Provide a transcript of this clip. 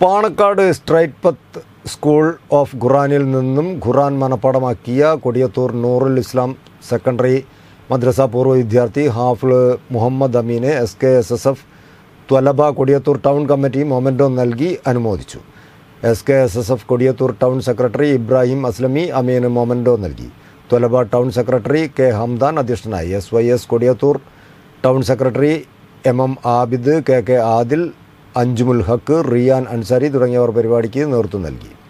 Panakkad straight പത്ത് school of ഖുറാനിൽ നിന്നും ഖുറാൻ മനപ്പാടമാക്കിയ കൊടിയത്തൂർ നൂറുൽ ഇസ്ലാം സെക്കൻഡറി മദ്രസ പൂർവ്വ വിദ്യാർത്ഥി ഹാഫിള് മുഹമ്മദ് അമീനെ S K S S F Twalaba Kodiyathur town committee memento നൽകി അനുമോദിച്ചു S K S S F Kodiyathur town secretary Ibrahim Aslami അമീന് മൊമെൻറ്റോ നൽകി Twalaba town secretary K Hamdan അധ്യക്ഷനായി S Y S Kodiyathur town secretary M M Abid K K Adil Anjumul Haq Riyan Ansari തുടങ്ങിയവർ പരിപാടിക്ക് നേതൃത്വം നൽകി